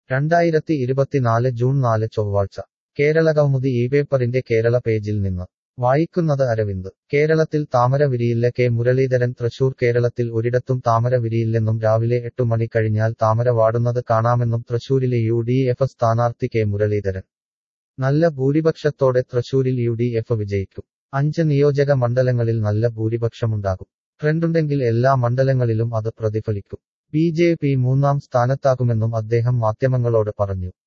രണ്ടായിരത്തി ഇരുപത്തിനാല് ജൂൺ നാല് ചൊവ്വാഴ്ച കേരളകൗമുദി ഈ പേപ്പറിന്റെ കേരള പേജിൽ നിന്ന് വായിക്കുന്നത് അരവിന്ദ് കേരളത്തിൽ താമര വിരിയില്ല കെ മുരളീധരൻ തൃശൂർ കേരളത്തിൽ ഒരിടത്തും താമര വിരിയില്ലെന്നും രാവിലെ എട്ടു മണി കഴിഞ്ഞാൽ താമര വാടുന്നത് കാണാമെന്നും തൃശൂരിലെ യു ഡി എഫ് സ്ഥാനാർത്ഥി കെ മുരളീധരൻ നല്ല ഭൂരിപക്ഷത്തോടെ തൃശൂരിൽ യു ഡി എഫ് വിജയിക്കും അഞ്ച് നിയോജക മണ്ഡലങ്ങളിൽ നല്ല ഭൂരിപക്ഷമുണ്ടാകും ട്രെൻഡുണ്ടെങ്കിൽ എല്ലാ മണ്ഡലങ്ങളിലും അത് പ്രതിഫലിക്കും ബി ജെ പി മൂന്നാം സ്ഥാനത്താകുമെന്നും അദ്ദേഹം മാധ്യമങ്ങളോട് പറഞ്ഞു